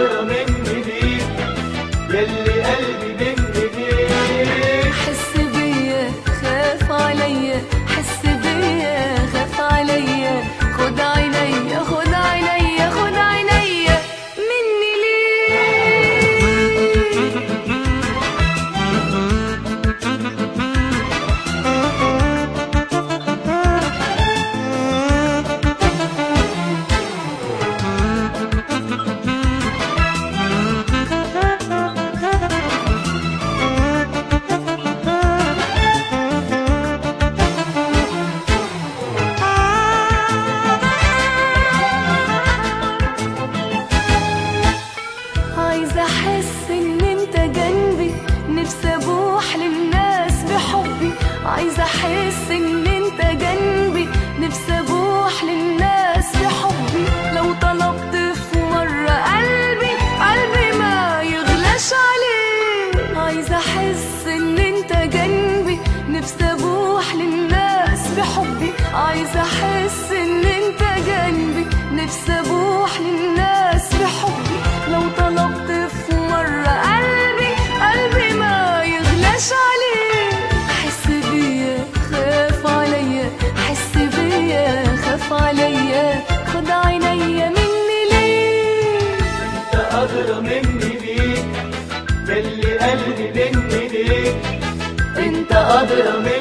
أدرى مني ليك يلي قلبي بين ايديك حس بيا خاف عليا حس بيا خاف عليا خد عينيا خد عينيا خد عينيا مني ليه عايزة أحس إن أنت جنبي نفسي أبوح للناس بحبي عايزة أحس إن أنت جنبي نفسي أبوح للناس بحبي لو طلبت في مرة قلبي قلبي ما يغلاش عليه عايزة أحس إن أنت جنبي نفسي أبوح للناس بحبي عايزة أحس إن أنت جنبي نفسي أبوح للناس بحبي لو طلبت في مرة قلبي قلبي ما يغلاش عليه حس بيا خاف عليا حس بيا خاف عليا خد عينيا مني ليه انت أدرى مني ليك يلي قلبي بين ايديك انت أدرى مني